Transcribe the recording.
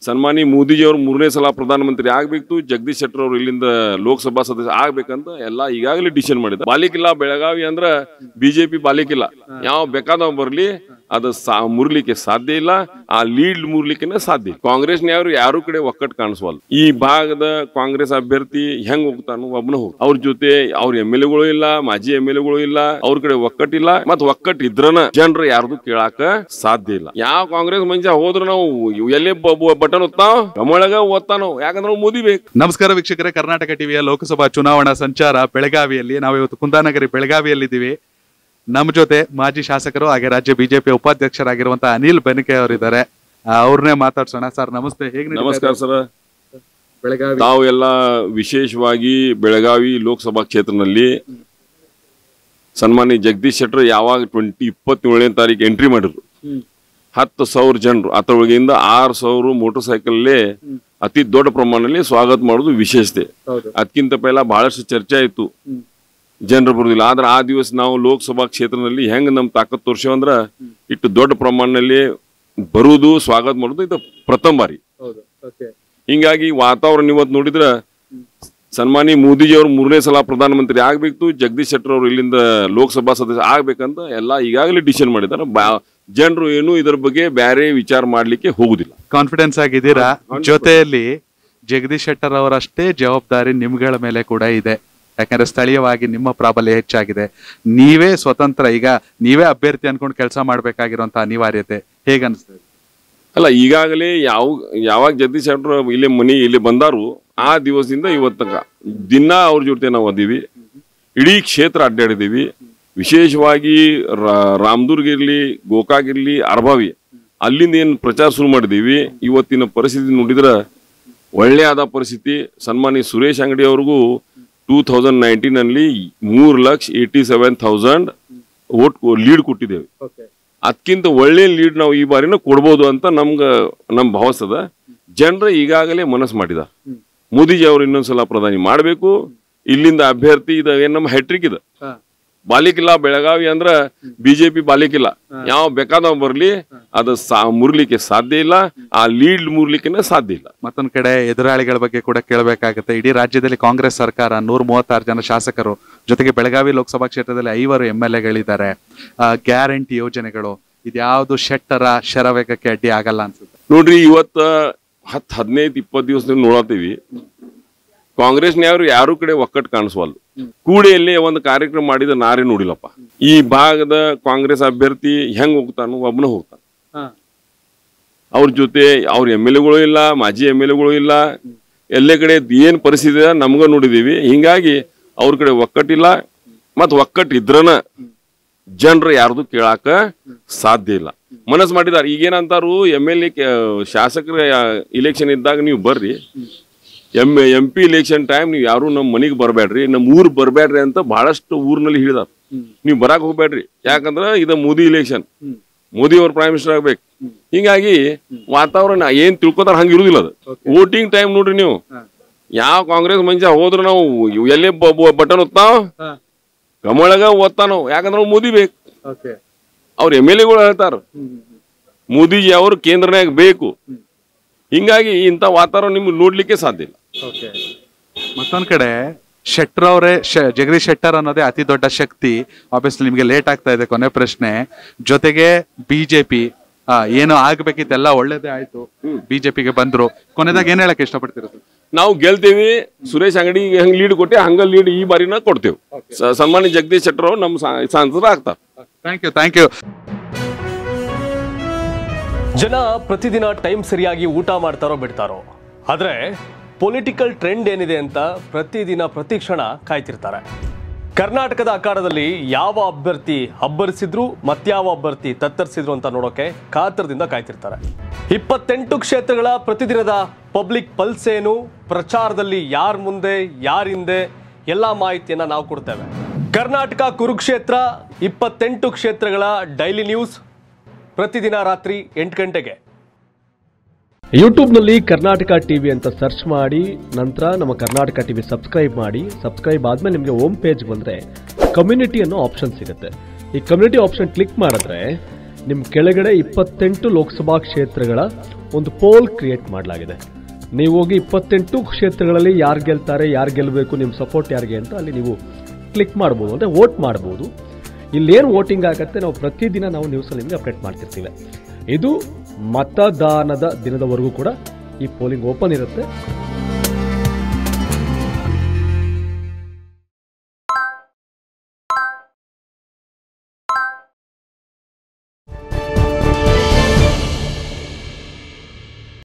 ಸನ್ಮಾನಿ ಮೋದಿಜಿಯವರು ಮೂರನೇ ಸಲ ಪ್ರಧಾನಮಂತ್ರಿ ಆಗ್ಬೇಕು ಜಗದೀಶ್ ಶೆಟ್ಟರ್ ಅವರು ಇಲ್ಲಿಂದ ಲೋಕಸಭಾ ಸದಸ್ಯ ಆಗ್ಬೇಕಂತ ಎಲ್ಲ ಈಗಾಗಲೇ ಡಿಸಿಷನ್ ಮಾಡಿದ ಬಾಲಿಕಿಲ್ಲ ಬೆಳಗಾವಿ ಅಂದ್ರ ಬಿಜೆಪಿ ಬಾಲಿಕಿಲ್ಲ ಯಾವ ಬೇಕಾದವ ಬರ್ಲಿ ಅದು ಸಾ ಮುರ್ಲಿಕ್ಕೆ ಸಾಧ್ಯ ಇಲ್ಲ ಆ ಲೀಡ್ ಮುರ್ಲಿಕ್ಕೆ ಸಾಧ್ಯ ಇಲ್ಲ ಕಾಂಗ್ರೆಸ್ನವರು ಯಾರು ಕಡೆ ಒಕ್ಕಟ್ಟು ಕಾಣಿಸ್ವಲ್ಲ ಈ ಭಾಗದ ಕಾಂಗ್ರೆಸ್ ಅಭ್ಯರ್ಥಿ ಹೆಂಗ್ ಹೋಗ್ತಾನೋ ಒಬ್ಬನ ಹೋಗ್ ಅವ್ರ ಜೊತೆ ಅವ್ರ ಎಮ್ ಎಲ್ ಎಗಳು ಇಲ್ಲ ಮಾಜಿ ಎಮ್ ಎಲ್ ಎಗಳು ಇಲ್ಲ ಅವ್ರ ಕಡೆ ಒಕ್ಕಟ್ಟಿಲ್ಲ ಮತ್ ಒಕ್ಕಟ್ಟು ಇದ್ರನ ಜನರು ಯಾರ್ದು ಕೇಳಾಕ ಸಾಧ್ಯ ಇಲ್ಲ ಯಾವ ಕಾಂಗ್ರೆಸ್ ಮನುಷ್ಯ ಹೋದ್ರ ನಾವು ಎಲ್ಲೇ ಬಟನ್ ಒತ್ತಾವ್ ಕಮಳಗ ಓದ್ತಾನೋ ಯಾಕಂದ್ರೆ ನಾವು ಮೋದಿ ಬೇಕು ನಮಸ್ಕಾರ ವೀಕ್ಷಕರೇ ಕರ್ನಾಟಕ ಟಿವಿಯ ಲೋಕಸಭಾ ಚುನಾವಣಾ ಸಂಚಾರ ಬೆಳಗಾವಿಯಲ್ಲಿ ನಾವು ಇವತ್ತು ಕುಂದಾನಗರಿ ಬೆಳಗಾವಿಯಲ್ಲಿದ್ದೀವಿ ನಮ್ಮ ಜೊತೆ ಮಾಜಿ ಶಾಸಕರು ಹಾಗೆ ರಾಜ್ಯ ಬಿಜೆಪಿ ಉಪಾಧ್ಯಕ್ಷರಾಗಿರುವಂತಹ ಅನಿಲ್ ಬೆನಕೆ ಅವರಿದ್ದಾರೆ ಅವ್ರನ್ನೇ ಮಾತಾಡ್ಸೋಣ ಸರ್ ನಮಸ್ತೆ ಹೇಗೆ ನಡೀತಾ ಇದೆ ನಮಸ್ಕಾರ ಸರ್ ಬೆಳಗಾವಿ ತಾವು ಎಲ್ಲ ವಿಶೇಷವಾಗಿ ಬೆಳಗಾವಿ ಲೋಕಸಭಾ ಕ್ಷೇತ್ರದಲ್ಲಿ ಸನ್ಮಾನ್ಯ ಜಗದೀಶ್ ಶೆಟ್ಟರ್ ಯಾವಾಗ ಟ್ವೆಂಟಿ ಇಪ್ಪತ್ತೇಳನೇ ತಾರೀಕು ಎಂಟ್ರಿ ಮಾಡಿದ್ರು ಹ್ಮ್. ಹತ್ತು ಸಾವಿರ ಜನರು ಅದರೊಳಗಿಂದ ಆರು ಸಾವಿರ ಮೋಟರ್ ಸೈಕಲ್ಲೇ ಅತಿ ದೊಡ್ಡ ಪ್ರಮಾಣದಲ್ಲಿ ಸ್ವಾಗತ ಮಾಡೋದು ವಿಶೇಷತೆ ಹೌದು ಅದಕ್ಕಿಂತ ಪೈಲ ಬಹಳಷ್ಟು ಚರ್ಚೆ ಆಯ್ತು ಹ್ಮ್. ಜನರು ಬರುದಿಲ್ಲ ಆದ್ರೆ ಆ ದಿವಸ ನಾವು ಲೋಕಸಭಾ ಕ್ಷೇತ್ರದಲ್ಲಿ ಹೆಂಗ್ ನಮ್ ತಾಕತ್ ತೋರ್ಸೇವಂದ್ರ ಇಟ್ಟು ದೊಡ್ಡ ಪ್ರಮಾಣದಲ್ಲಿ ಬರುವುದು ಸ್ವಾಗತ ಮಾಡೋದು ಇದು ಪ್ರಥಮ ಬಾರಿ ಹೌದು ಓಕೆ ಹಿಂಗಾಗಿ ವಾತಾವರಣ ಇವತ್ತು ನೋಡಿದ್ರ ಸನ್ಮಾನಿ ಮೋದಿಜಿಯವರು ಮೂರನೇ ಸಲ ಪ್ರಧಾನಮಂತ್ರಿ ಆಗ್ಬೇಕು ಜಗದೀಶ್ ಶೆಟ್ಟರ್ ಅವರು ಇಲ್ಲಿಂದ ಲೋಕಸಭಾ ಸದಸ್ಯ ಆಗ್ಬೇಕಂತ ಎಲ್ಲ ಈಗಾಗಲೇ ಡಿಸಿಷನ್ ಮಾಡಿದ್ದಾರೆ ಜನರು ಏನು ಇದರ ಬಗ್ಗೆ ಬೇರೆ ವಿಚಾರ ಮಾಡ್ಲಿಕ್ಕೆ ಹೋಗುದಿಲ್ಲ ಕಾನ್ಫಿಡೆನ್ಸ್ ಆಗಿದ್ದೀರಾ ಜೊತೆಯಲ್ಲಿ ಜಗದೀಶ್ ಶೆಟ್ಟರ್ ಅವರಷ್ಟೇ ಜವಾಬ್ದಾರಿ ನಿಮ್ಗಳ ಮೇಲೆ ಕೂಡ ಇದೆ ಯಾಕಂದ್ರೆ ಸ್ಥಳೀಯವಾಗಿ ನಿಮ್ಮ ಪ್ರಾಬಲ್ಯ ಹೆಚ್ಚಾಗಿದೆ ನೀವೇ ಸ್ವತಂತ್ರ ಈಗ ನೀವೇ ಅಭ್ಯರ್ಥಿ ಅನ್ಕೊಂಡು ಕೆಲಸ ಮಾಡ್ಬೇಕಾಗಿರುವಂತ ಅನಿವಾರ್ಯತೆ ಹೇಗನ್ಸ್ತದೆ ಅಲ್ಲ ಈಗಾಗಲೇ ಯಾವ ಯಾವಾಗ ಜಗದೀಶ್ ಶೆಟ್ಟರ್ ಇಲ್ಲಿ ಮನಿ ಇಲ್ಲಿ ಬಂದಾರು ಆ ದಿವಸದಿಂದ ಇವತ್ತಕ ದಿನ ಅವ್ರ ಜೊತೆ ನಾವು ಅದೀವಿ ಇಡೀ ಕ್ಷೇತ್ರ ಅಡ್ಡಾಡಿದೀವಿ ವಿಶೇಷವಾಗಿ ರಾ- ರಾಮದುರ್ಗ ಇರ್ಲಿ ಗೋಕಾಕ್ ಇರ್ಲಿ ಅರ್ಭಾವಿ ಅಲ್ಲಿಂದ ಏನು ಪ್ರಚಾರ ಶುರು ಮಾಡಿದೀವಿ ಇವತ್ತಿನ ಪರಿಸ್ಥಿತಿ ನೋಡಿದ್ರ ಒಳ್ಳೆ ಆದ ಪರಿಸ್ಥಿತಿ ಸನ್ಮಾನಿ ಸುರೇಶ್ ಅಂಗಡಿ ಅವ್ರಿಗೂ ಟೂ ತೌಸಂಡ್ ನೈನ್ಟೀನ್ ಅಲ್ಲಿ ಮೂರು ಲಕ್ಷ eighty seven thousand vote lead ಕೊಟ್ಟಿದ್ದೇವೆ ಅದಕ್ಕಿಂತ ಒಳ್ಳೆ ಲೀಡ್ ನಾವು ಈ ಬಾರಿನ ಕೊಡ್ಬೋದು ಅಂತ ನಮ್ಗ ನಮ್ ಭಾವಿಸ್ತದ ಜನರು ಈಗಾಗಲೇ ಮನಸ್ಸು ಮಾಡಿದ ಮೋದಿಜಿ ಅವರು ಇನ್ನೊಂದ್ಸಲ ಪ್ರಧಾನಿ ಮಾಡಬೇಕು ಇಲ್ಲಿಂದ ಅಭ್ಯರ್ಥಿ ಇದ ಏನ್ ನಮ್ಮ ಹೆಟ್ರಿಕ್ ಇದೆ ಬಾಲಿಕಿಲ್ಲ ಬೆಳಗಾವಿ ಅಂದ್ರ ಬಿಜೆಪಿ ಬಾಲಿಕಿಲ್ಲ ಯಾವ ಬೇಕಾದವ ಬರ್ಲಿ ಅದು ಸಾ ಮುರ್ಲಿಕ್ಕೆ ಸಾಧ್ಯ ಇಲ್ಲ ಆ ಲೀಡ್ ಮುರ್ಲಿಕ್ಕೆ ಸಾಧ್ಯ ಇಲ್ಲ ಮತ್ತೊಂದ್ ಕಡೆ ಎದುರಾಳಿಗಳ ಬಗ್ಗೆ ಕೂಡ ಕೇಳಬೇಕಾಗುತ್ತೆ ಇಡೀ ರಾಜ್ಯದಲ್ಲಿ ಕಾಂಗ್ರೆಸ್ ಸರ್ಕಾರ ನೂರ ಮೂವತ್ತಾರು ಜನ ಶಾಸಕರು ಜೊತೆಗೆ ಬೆಳಗಾವಿ ಲೋಕಸಭಾ ಕ್ಷೇತ್ರದಲ್ಲಿ ಐವರು ಎಂ ಎಲ್ ಎಗಳಿದ್ದಾರೆ ಗ್ಯಾರಂಟಿ ಯೋಜನೆಗಳು ಇದ್ಯಾವುದು ಶೆಟ್ಟರ ಶರವೇಗಕ್ಕೆ ಅಡ್ಡಿ ಆಗಲ್ಲ ಅನ್ಸುತ್ತೆ ನೋಡ್ರಿ ಇವತ್ತ ಹತ್ತು ಹದಿನೈದು ಇಪ್ಪತ್ತು ದಿವಸದಿಂದ ನೋಡತ್ತೀವಿ ಕಾಂಗ್ರೆಸ್ನವರು ಯಾರು ಕಡೆ ಒಕ್ಕಟ್ಟು ಕಾಣಿಸ್ವಲ್ಲು ಕೂಡಿಯಲ್ಲಿ ಒಂದು ಕಾರ್ಯಕ್ರಮ ಮಾಡಿದ ನಾರೇ ನೋಡಿಲ್ಲಪ್ಪ ಈ ಭಾಗದ ಕಾಂಗ್ರೆಸ್ ಅಭ್ಯರ್ಥಿ ಹೆಂಗ್ ಹೋಗ್ತಾನೋ ಒಬ್ಬನ ಹೋಗ್ತಾನ ಅವ್ರ ಜೊತೆ ಅವ್ರ ಎಮ್ ಎಲ್ ಎಗಳು ಇಲ್ಲ ಮಾಜಿ ಎಮ್ ಎಲ್ ಎಗಳು ಇಲ್ಲ ಎಲ್ಲೇ ಕಡೆ ಏನ್ ಪರಿಸ್ಥಿತಿ ಇದೆ ನಮ್ಗ ನೋಡಿದೀವಿ ಹಿಂಗಾಗಿ ಅವ್ರ ಕಡೆ ಒಕ್ಕಟ್ಟಿಲ್ಲ ಮತ್ ಒಕ್ಕಟ್ಟು ಇದ್ರನ ಜನರು ಯಾರ್ದು ಕೇಳಾಕ ಸಾಧ್ಯ ಇಲ್ಲ ಮನಸ್ಸು ಮಾಡಿದಾರೆ ಈಗೇನಂತಾರು ಎಮ್ ಎಲ್ ಎ ಶಾಸಕರ ಇಲೆಕ್ಷನ್ ಇದ್ದಾಗ ನೀವು ಬರ್ರಿ M M P election time ನೀವು ಯಾರು ನಮ್ಮ ಮನೆಗೆ ಬರಬೇಡ್ರಿ ನಮ್ಮ ಊರ್ ಬರಬೇಡ್ರಿ ಅಂತ ಬಹಳಷ್ಟು ಊರ್ನಲ್ಲಿ ಹೇಳಿದಾರ ನೀವು ಬರಾಕ್ ಹೋಗ್ಬೇಡ್ರಿ ಯಾಕಂದ್ರ ಇದು ಮೋದಿ ಇಲೆಕ್ಷನ್ ಮೋದಿ ಅವ್ರ ಪ್ರೈಮ್ ಮಿನಿಸ್ಟರ್ ಆಗ್ಬೇಕು ಹಿಂಗಾಗಿ ವಾತಾವರಣ ಏನ್ ತಿಳ್ಕೊತಾರ ಹಂಗ ಇರುದಿಲ್ಲ ಅದು ವೋಟಿಂಗ್ ಟೈಮ್ ನೋಡ್ರಿ ನೀವು ಯಾವ ಕಾಂಗ್ರೆಸ್ ಮನುಷ್ಯ ಹೋದ್ರ ನಾವು ಎಲ್ಲೇ ಬಟನ್ ಒತ್ತಾವ್ ಕಮಳಗ ಓದ್ತಾನೋ ಯಾಕಂದ್ರ ನಾವು ಮೋದಿ ಬೇಕು ಅವ್ರ ಎಮ್ ಎಲ್ ಎಗಳು ಹೇಳ್ತಾರ ಮೋದಿಜಿ ಅವರು ಕೇಂದ್ರನಾಗ ಬೇಕು ಹಿಂಗಾಗಿ ಇಂಥ ವಾತಾವರಣ ನಿಮ್ಗೆ ನೋಡ್ಲಿಕ್ಕೆ ಸಾಧ್ಯ ಇಲ್ಲ ಮತ್ತೊಂದ್ ಕಡೆ ಶೆಟ್ಟರ್ ಅವರೇ ಜಗದೀಶ್ ಶೆಟ್ಟರ್ ಅನ್ನೋದೇ ಅತಿ ದೊಡ್ಡ ಶಕ್ತಿ ಆಬ್ವಿಯಸ್ಲಿ ನಿಮ್ಗೆ ಲೇಟ್ ಆಗ್ತಾ ಇದೆ ಕೊನೆ ಪ್ರಶ್ನೆ ಜೊತೆಗೆ ಬಿಜೆಪಿ ಏನು ಆಗ್ಬೇಕಿತ್ತೆಲ್ಲ ಒಳ್ಳೇದೇ ಆಯ್ತು ಬಿಜೆಪಿಗೆ ಬಂದ್ರು ಕೊನೆದಾಗ ಏನ್ ಹೇಳಕ್ ಇಷ್ಟಪಡ್ತೀರಾ ಸರ್ ನಾವು ಗೆಲ್ತೇವಿ ಸುರೇಶ್ ಅಂಗಡಿ ಹೆಂಗ್ ಲೀಡ್ ಕೊಟ್ಟೆ ಹಂಗ ಲೀಡ್ ಈ ಬಾರಿನ ಕೊಡ್ತೇವೆ ಸ- ಸನ್ಮಾನ್ಯ ಜಗದೀಶ್ ಶೆಟ್ಟರ್ ಅವ್ರು ನಮ್ಮ ಸಾ- ಸಂಸದರು ಆಗ್ತಾರೆ ಥ್ಯಾಂಕ್ ಯು ಥ್ಯಾಂಕ್ ಯು ಜನ ಪ್ರತಿದಿನ ಟೈಮ್ ಸರಿಯಾಗಿ ಊಟ ಮಾಡ್ತಾರೋ ಬಿಡ್ತಾರೋ ಆದರೆ ಪೊಲಿಟಿಕಲ್ ಟ್ರೆಂಡ್ ಏನಿದೆ ಅಂತ ಪ್ರತಿದಿನ ಪ್ರತಿ ಕ್ಷಣ ಕಾಯ್ತಿರ್ತಾರೆ ಕರ್ನಾಟಕದ ಅಖಾಡದಲ್ಲಿ ಯಾವ ಅಭ್ಯರ್ಥಿ ಅಬ್ಬರಿಸಿದ್ರು ಮತ್ಯಾವ ಅಭ್ಯರ್ಥಿ ತತ್ತರಿಸಿದ್ರು ಅಂತ ನೋಡೋಕೆ ಕಾತರದಿಂದ ಕಾಯ್ತಿರ್ತಾರೆ ಇಪ್ಪತ್ತೆಂಟು ಕ್ಷೇತ್ರಗಳ ಪ್ರತಿದಿನದ ಪಬ್ಲಿಕ್ ಪಲ್ಸ್ ಏನು ಪ್ರಚಾರದಲ್ಲಿ ಯಾರ ಮುಂದೆ ಯಾರ ಹಿಂದೆ ಎಲ್ಲ ಮಾಹಿತಿಯನ್ನ ನಾವು ಕೊಡ್ತೇವೆ ಕರ್ನಾಟಕ ಕುರುಕ್ಷೇತ್ರ ಇಪ್ಪತ್ತೆಂಟು ಕ್ಷೇತ್ರಗಳ ಡೈಲಿ ನ್ಯೂಸ್ ಪ್ರತಿದಿನ ರಾತ್ರಿ ಎಂಟು ಗಂಟೆಗೆ ಯೂಟ್ಯೂಬ್ನಲ್ಲಿ ಕರ್ನಾಟಕ ಟಿವಿ ಅಂತ ಸರ್ಚ್ ಮಾಡಿ ನಂತರ ನಮ್ಮ ಕರ್ನಾಟಕ ಟಿವಿ ಸಬ್ಸ್ಕ್ರೈಬ್ ಮಾಡಿ ಸಬ್ಸ್ಕ್ರೈಬ್ ಆದ್ಮೇಲೆ ನಿಮಗೆ ಹೋಮ್ ಪೇಜ್ ಬಂದರೆ ಕಮ್ಯುನಿಟಿ ಅನ್ನೋ ಆಪ್ಷನ್ ಸಿಗುತ್ತೆ ಈ ಕಮ್ಯುನಿಟಿ ಆಪ್ಷನ್ ಕ್ಲಿಕ್ ಮಾಡಿದ್ರೆ ನಿಮ್ಮ ಕೆಳಗಡೆ ಇಪ್ಪತ್ತೆಂಟು ಲೋಕಸಭಾ ಕ್ಷೇತ್ರಗಳ ಒಂದು ಪೋಲ್ ಕ್ರಿಯೇಟ್ ಮಾಡಲಾಗಿದೆ ನೀವು ಹೋಗಿ ಇಪ್ಪತ್ತೆಂಟು ಕ್ಷೇತ್ರಗಳಲ್ಲಿ ಯಾರು ಗೆಲ್ತಾರೆ ಯಾರು ಗೆಲ್ಲಬೇಕು ನಿಮ್ಮ ಸಪೋರ್ಟ್ ಯಾರಿಗೆ ಅಂತ ಅಲ್ಲಿ ನೀವು ಕ್ಲಿಕ್ ಮಾಡ್ಬೋದು ಅಂದರೆ ವೋಟ್ ಮಾಡ್ಬೋದು ಇಲ್ಲೇನು ವೋಟಿಂಗ್ ಆಗುತ್ತೆ ನಾವು ಪ್ರತಿದಿನ ನಾವು ನ್ಯೂಸಲ್ಲಿ ನಿಮಗೆ ಅಪ್ಡೇಟ್ ಮಾಡ್ತಿರ್ತೀವಿ ಇದು ಮತದಾನದ ದಿನದವರೆಗೂ ಕೂಡ ಈ ಪೋಲಿಂಗ್ ಓಪನ್ ಇರುತ್ತೆ